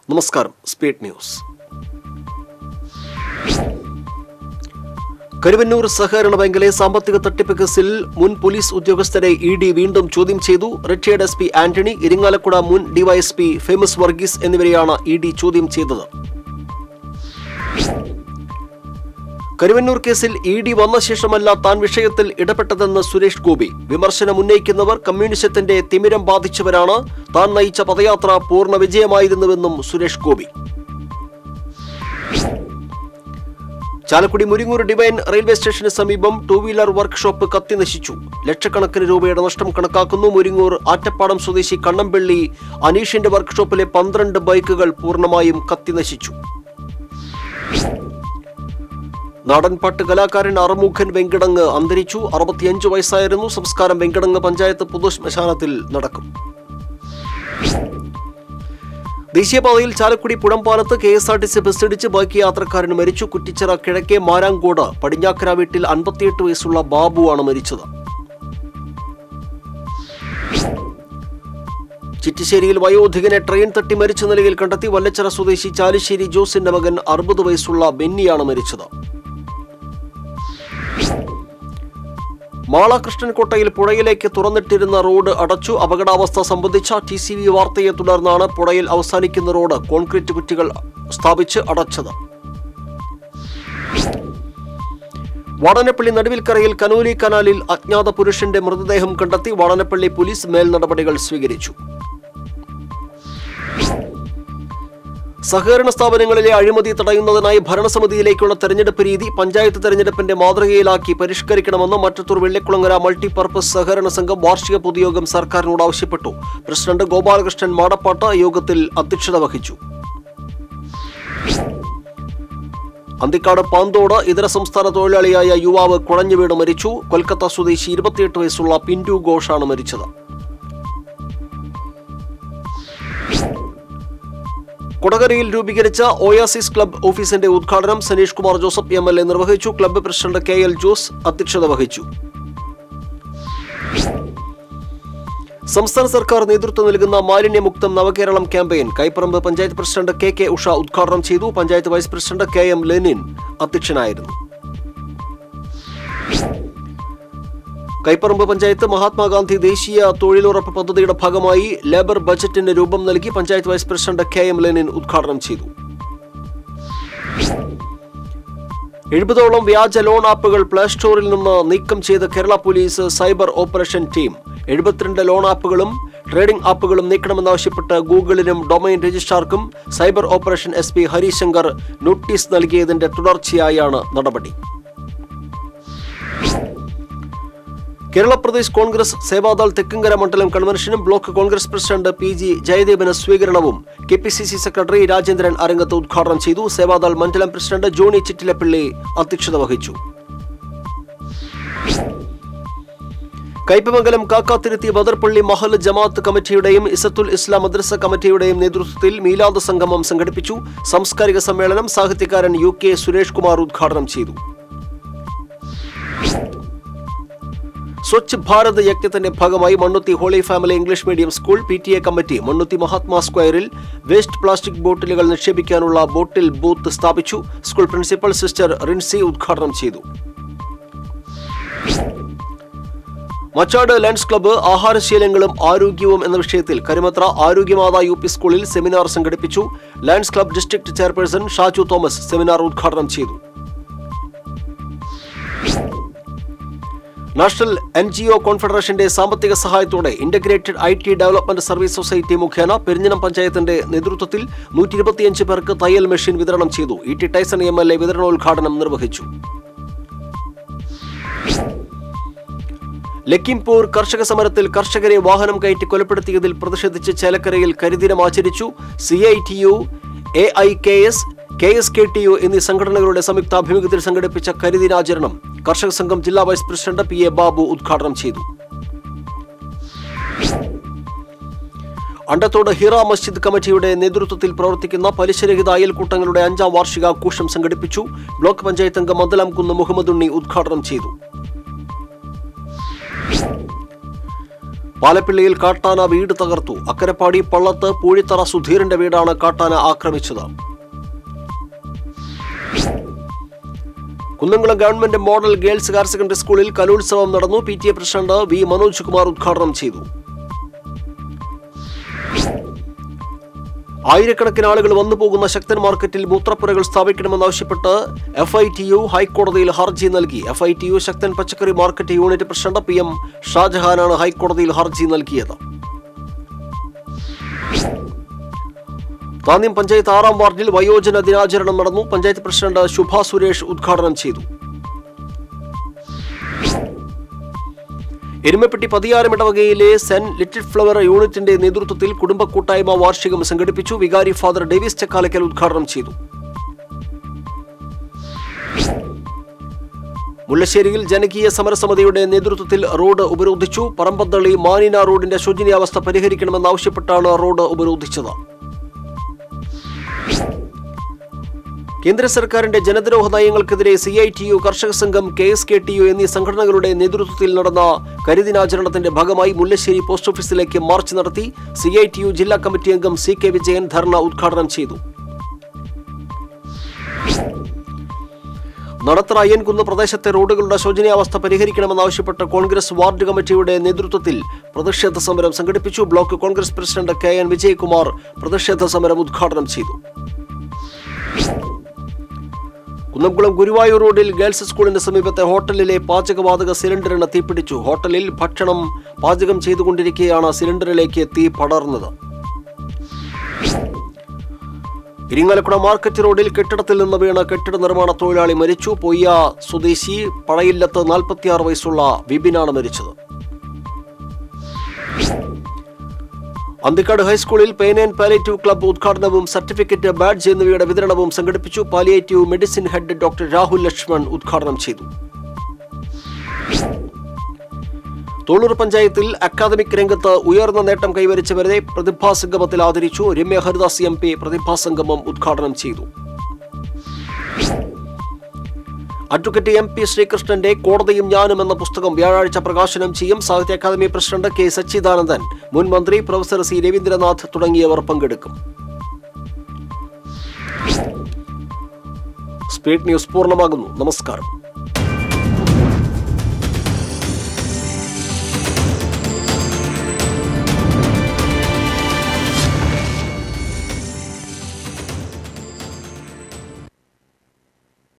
നമസ്കാരം speed news Karuvannur സഹകരണ ബാങ്കിലെ സാമ്പത്തിക തട്ടിപ്പ് കേസിൽ മുൻ പോലീസ് ഉദ്യോഗസ്ഥരെ ഇ ഡി വീണ്ടും ചോദ്യം ചെയ്തു retired S P Antony Irinjalakuda മുൻ ഡിവൈഎസ്പി ഫേമസ് വർഗീസ് എന്നിവരെയാണ് ഇ ഡി ചോദ്യം ചെയ്തത് കരുവന്നൂർ കേസിൽ ഇ ഡി വന്ന ശേഷമല്ല താൻ വിഷയത്തിൽ ഇടപെട്ടതെന്ന് സുരേഷ് ഗോപി വിമർശനം ഉന്നയിക്കുന്നവർ കമ്മ്യൂണിസത്തിന്റെ തിമിരം ബാധിച്ചവരാണ് താൻ നയിച്ച പദയാത്ര പൂർണ്ണ വിജയമായിരുന്നുവെന്നും സുരേഷ് ഗോപി ചാലക്കുടി മുരിങ്ങൂർ ഡിവൈൻ റെയിൽവേ സ്റ്റേഷന് സമീപം ടൂ വീലർ വർക്ക്ഷോപ്പ് കത്തി നശിച്ചു ലക്ഷക്കണക്കിന് രൂപയുടെ നഷ്ടം കണക്കാക്കുന്നു മുരിങ്ങൂർ ആറ്റപ്പാടം സ്വദേശി കണ്ണമ്പള്ളി അനീഷിന്റെ വർക്ക്ഷോപ്പിലെ പന്ത്രണ്ട് ബൈക്കുകൾ പൂർണ്ണമായും കത്തി നശിച്ചു നാടൻപാട്ട് കലാകാരൻ അറുമുഖൻ വെങ്കിടങ്ങ് അന്തരിച്ചു അറുപത്തിയഞ്ച് വയസ്സായിരുന്നു സംസ്കാരം വെങ്കിടങ്ങ് പഞ്ചായത്ത് പൊതുശ്മശാനത്തിൽ നടക്കും ദേശീയപാതയിൽ ചാലക്കുടി പുഴമ്പാലത്ത് K S R T C ബസ്സിടിച്ച് ബൈക്ക് യാത്രക്കാരൻ മരിച്ചു കുറ്റിച്ചിറ കിഴക്കേ മാരാങ്കോട് പടിഞ്ഞാക്കര വീട്ടിൽ അൻപത്തിയെട്ട് വയസ്സുള്ള ബാബുവാണ് മരിച്ചത് ചിറ്റിശ്ശേരിയിൽ വയോധികനെ ട്രെയിൻ തട്ടി മരിച്ച നിലയിൽ കണ്ടെത്തി വല്ലച്ചിറ സ്വദേശി ചാലിശ്ശേരി ജോസിന്റെ മകൻ അറുപത് വയസ്സുള്ള ബെന്നിയാണ് മരിച്ചത് മാള കൃഷ്ണൻകോട്ടയിൽ പുഴയിലേക്ക് തുറന്നിട്ടിരുന്ന റോഡ് അടച്ചു അപകടാവസ്ഥ സംബന്ധിച്ച ടി സി വി വാർത്തയെ തുടർന്നാണ് പുഴയിൽ അവസാനിക്കുന്ന റോഡ് കോൺക്രീറ്റ് കുറ്റികൾ സ്ഥാപിച്ച് അടച്ചത് വാടനപ്പള്ളി നടുവിൽക്കരയിൽ കനോലി കനാലിൽ അജ്ഞാത പുരുഷന്റെ മൃതദേഹം കണ്ടെത്തി വാടനപ്പള്ളി പോലീസ് മേൽ നടപടികൾ സ്വീകരിച്ചു സഹകരണ സ്ഥാപനങ്ങളിലെ അഴിമതി തടയുന്നതിനായി ഭരണസമിതിയിലേക്കുള്ള തെരഞ്ഞെടുപ്പ് രീതി പഞ്ചായത്ത് തെരഞ്ഞെടുപ്പിന്റെ മാതൃകയിലാക്കി പരിഷ്കരിക്കണമെന്ന് മറ്റത്തൂർ വെള്ളിക്കുളങ്ങര മൾട്ടിപർപ്പസ് സഹകരണ സംഘം വാർഷിക പൊതുയോഗം സർക്കാരിനോട് ആവശ്യപ്പെട്ടു പ്രസിഡന്റ് ഗോപാലകൃഷ്ണൻ മാടപ്പാട്ട് യോഗത്തിൽ അധ്യക്ഷത വഹിച്ചു അന്തിക്കാട് പാന്തോട് ഇതര സംസ്ഥാന തൊഴിലാളിയായ യുവാവ് കുഴഞ്ഞു വീണ് മരിച്ചു കൊൽക്കത്ത സ്വദേശി ഇരുപത്തിയെട്ട് വയസ്സുള്ള പിന്റു ഘോഷാണ് മരിച്ചത് കൊടകരയിൽ രൂപീകരിച്ച ഒയാസിസ് ക്ലബ് ഓഫീസിന്റെ ഉദ്ഘാടനം Sanish Kumar Joseph M L A നിർവഹിച്ചു club president K L Jose അധ്യക്ഷത വഹിച്ചു സംസ്ഥാന സർക്കാർ നേതൃത്വം നൽകുന്ന മാലിന്യമുക്തം Navakeralam campaign Kaiparambu panchayat president K K Usha ഉദ്ഘാടനം ചെയ്തു panchayat vice president K M Lenin അധ്യക്ഷനായിരുന്നു കൈപ്പറമ്പ് പഞ്ചായത്ത് മഹാത്മാഗാന്ധി ദേശീയ തൊഴിലുറപ്പ് പദ്ധതിയുടെ ഭാഗമായി ലേബർ ബജറ്റിന് രൂപം നൽകി panchayat vice president K M Lenin ഉദ്ഘാടനം ചെയ്തു എഴുപതോളം വ്യാജ ലോൺ ആപ്പുകൾ പ്ലേ സ്റ്റോറിൽ നിന്ന് നീക്കം ചെയ്ത Kerala police cyber operation team എഴുപത്തിരണ്ട് ലോൺ ആപ്പുകളും ട്രേഡിംഗ് ആപ്പുകളും നീക്കണമെന്നാവശ്യപ്പെട്ട് ഗൂഗിളിനും ഡൊമൈൻ രജിസ്ട്രാർക്കും cyber operation S P Harishankar notice നൽകിയതിന്റെ തുടർച്ചയായാണ് നടപടി കേരള പ്രദേശ് കോൺഗ്രസ് സേവാദൾ തെക്കുംകര മണ്ഡലം കൺവെൻഷനും block Congress president P G ജയദേവന് സ്വീകരണവും K P C C secretary Rajendran Arangath ഉദ്ഘാടനം ചെയ്തു സേവാദൾ മണ്ഡലം പ്രസിഡന്റ് ജോണി ചിറ്റിലപ്പിള്ളി അധ്യക്ഷത വഹിച്ചു കയ്പമംഗലം കാക്കാത്തിരുത്തി ബദർപള്ളി മഹൽ ജമാഅത്ത് കമ്മിറ്റിയുടെയും ഇസത്തുൽ ഇസ്ലാം മദ്രസ കമ്മിറ്റിയുടെയും നേതൃത്വത്തിൽ മീലാദ് സംഗമം സംഘടിപ്പിച്ചു സാംസ്കാരിക സമ്മേളനം സാഹിത്യകാരൻ യു കെ സുരേഷ് കുമാർ ഉദ്ഘാടനം ചെയ്തു സ്വച്ഛ് ഭാരത് യജ്ഞത്തിന്റെ ഭാഗമായി Mannuthy holy family English medium school P T A committee Mannuthy Mahatma സ്ക്വയറിൽ വേസ്റ്റ് പ്ലാസ്റ്റിക് ബോട്ടിലുകൾ നിക്ഷേപിക്കാനുള്ള ബോട്ടിൽ ബൂത്ത് സ്ഥാപിച്ചു സ്കൂൾ പ്രിൻസിപ്പൽ സിസ്റ്റർ റിൻസി ഉദ്ഘാടനം ചെയ്തു മച്ചാട് ലയൺസ് ക്ലബ്ബ് ആഹാരശീലങ്ങളും ആരോഗ്യവും എന്ന വിഷയത്തിൽ കരുമത്ര ആരോഗ്യമാതാ യു പി സ്കൂളിൽ സെമിനാർ സംഘടിപ്പിച്ചു lions club district chairperson Shaju Thomas seminar ഉദ്ഘാടനം ചെയ്തു നാഷണൽ എൻ ജി ഒ കോൺഫെഡറേഷന്റെ സാമ്പത്തിക സഹായത്തോടെ integrated I T development service society മുഖേന പെരിഞ്ഞനം പഞ്ചായത്തിന്റെ നേതൃത്വത്തിൽ നൂറ്റി ഇരുപത്തിയഞ്ച് പേർക്ക് തയ്യൽ മെഷീൻ വിതരണം ചെയ്തു E T Tyson M L A വിതരണോദ്ഘാടനം നിർവഹിച്ചു ലക്കിംപൂർ കർഷക സമരത്തിൽ കർഷകരെ വാഹനം കയറ്റി കൊലപ്പെടുത്തിയതിൽ പ്രതിഷേധിച്ച് ചേലക്കരയിൽ കരിദിനം ആചരിച്ചു C I T U A I K S K S K T U എന്നീ സംഘടനകളുടെ സംയുക്താഭിമുഖ്യത്തിൽ സംഘടിപ്പിച്ച കരിദിനാചരണം കർഷക സംഘം ജില്ലാ vice president P A Babu ഉദ്ഘാടനം ചെയ്തു അണ്ടത്തോട് ഹിറ മസ്ജിദ് കമ്മിറ്റിയുടെ നേതൃത്വത്തിൽ പ്രവർത്തിക്കുന്ന പലിശരഹിത അയൽക്കൂട്ടങ്ങളുടെ അഞ്ചാം വാർഷികാഘോഷം സംഘടിപ്പിച്ചു ബ്ലോക്ക് പഞ്ചായത്ത് അംഗം മന്ദലാം കുന്ന് മുഹമ്മദ് ഉണ്ണി ഉദ്ഘാടനം ചെയ്തു പാലപ്പിള്ളിയിൽ കാട്ടാന വീട് തകർത്തു അക്കരപ്പാടി പള്ളത്ത് പൂഴിത്തറ സുധീറിന്റെ വീടാണ് കാട്ടാന ആക്രമിച്ചത് Kunnamkulam government model girls higher secondary സ്കൂളിൽ കലോത്സവം നടന്നു P T A president V Manoj Kumar ഉദ്ഘാടനം ചെയ്തു ആയിരക്കണക്കിന് ആളുകൾ വന്നു പോകുന്ന ശക്തൻ മാർക്കറ്റിൽ മൂത്രപ്പുരകൾ സ്ഥാപിക്കണമെന്നാവശ്യപ്പെട്ട് എഫ് ഐ ടി യു ഹൈക്കോടതിയിൽ ഹർജി നൽകി F I T U Sakthan പച്ചക്കറി market unit president P M ഷാജഹാനാണ് ഹൈക്കോടതിയിൽ ഹർജി നൽകിയത് താന്യം പഞ്ചായത്ത് ആറാം വാർഡിൽ വയോജന ദിനാചരണം നടന്നു പഞ്ചായത്ത് പ്രസിഡന്റ് ശുഭ സുരേഷ് ഉദ്ഘാടനം ചെയ്തു എരുമപ്പെട്ടി പതിയാരം ഇടവകയിലെ സെന്റ് ലിറ്റിൽ ഫ്ലവർ യൂണിറ്റിന്റെ നേതൃത്വത്തിൽ കുടുംബ കൂട്ടായ്മ വാർഷികം സംഘടിപ്പിച്ചു വികാരി ഫാദർ ഡേവിസ് ചക്കാലക്കൽ ഉദ്ഘാടനം ചെയ്തു മുല്ലശ്ശേരിയിൽ ജനകീയ സമരസമിതിയുടെ നേതൃത്വത്തിൽ റോഡ് ഉപരോധിച്ചു പറമ്പത്തള്ളി മാനിന റോഡിന്റെ ശോചനീയാവസ്ഥ പരിഹരിക്കണമെന്നാവശ്യപ്പെട്ടാണ് റോഡ് ഉപരോധിച്ചത് കേന്ദ്ര സർക്കാരിന്റെ ജനദ്രോഹ നയങ്ങൾക്കെതിരെ സി ഐ ടി യു കർഷക സംഘം K S K T U എന്നീ സംഘടനകളുടെ നേതൃത്വത്തിൽ നടന്ന കരിദിനാചരണത്തിന്റെ ഭാഗമായി മുല്ലശ്ശേരി പോസ്റ്റ് ഓഫീസിലേക്ക് മാർച്ച് നടത്തി സി ഐ ടി യു ജില്ലാ കമ്മിറ്റി അംഗം സി കെ വിജയൻ ധർണ ഉദ്ഘാടനം ചെയ്തു നടത്തറ അയ്യൻകുന്ന് പ്രദേശത്തെ റോഡുകളുടെ ശോചനീയാവസ്ഥ പരിഹരിക്കണമെന്നാവശ്യപ്പെട്ട് കോൺഗ്രസ് വാർഡ് കമ്മിറ്റിയുടെ നേതൃത്വത്തിൽ പ്രതിഷേധ സമരം സംഘടിപ്പിച്ചു block Congress president K N Vijayakumar പ്രതിഷേധ സമരം ഉദ്ഘാടനം ചെയ്തു കുന്നംകുളം ഗുരുവായൂർ റോഡിൽ ഗേൾസ് സ്കൂളിന് സമീപത്തെ ഹോട്ടലിലെ പാചകവാതക സിലിണ്ടറിന് തീപിടിച്ചു ഹോട്ടലിൽ ഭക്ഷണം പാചകം ചെയ്തുകൊണ്ടിരിക്കെയാണ് സിലിണ്ടറിലേക്ക് തീ പടർന്നത് ഇരിങ്ങാലക്കുട മാർക്കറ്റ് റോഡിൽ കെട്ടിടത്തിൽ നിന്ന് വീണ് കെട്ടിട നിർമ്മാണ തൊഴിലാളി മരിച്ചു പൊയ്യ സ്വദേശി പഴയില്ലത്ത് നാൽപ്പത്തിയാറ് വയസ്സുള്ള വിപിനാണ് മരിച്ചത് അന്തിക്കാട് ഹൈസ്കൂളിൽ പെയിൻ ആൻഡ് പാലിയേറ്റീവ് ക്ലബ്ബ് ഉദ്ഘാടനവും സർട്ടിഫിക്കറ്റ് ബാഡ്ജ് എന്നിവയുടെ വിതരണവും സംഘടിപ്പിച്ചു palliative medicine head doctor Rahul Lakshman ഉദ്ഘാടനം ചെയ്തു തോളൂർ പഞ്ചായത്തിൽ അക്കാദമിക് രംഗത്ത് ഉയർന്ന നേട്ടം കൈവരിച്ചവരെ പ്രതിഭാസംഗമത്തിൽ ആദരിച്ചു രമ്യ ഹരിദാസ് എം പി പ്രതിഭാസംഗമം ഉദ്ഘാടനം ചെയ്തു അഡ്വക്കേറ്റ് എം പി ശ്രീകൃഷ്ണന്റെ കോടതിയും ഞാനും എന്ന പുസ്തകം വ്യാഴാഴ്ച പ്രകാശനം ചെയ്യും സാഹിത്യ അക്കാദമി പ്രസിഡന്റ് കെ സച്ചിദാനന്ദൻ മുൻ മന്ത്രി പ്രൊഫസർ സി രവീന്ദ്രനാഥ് തുടങ്ങിയവർ പങ്കെടുക്കും സ്പീഡ് ന്യൂസ് പൂർണ്ണമാകുന്നു നമസ്കാരം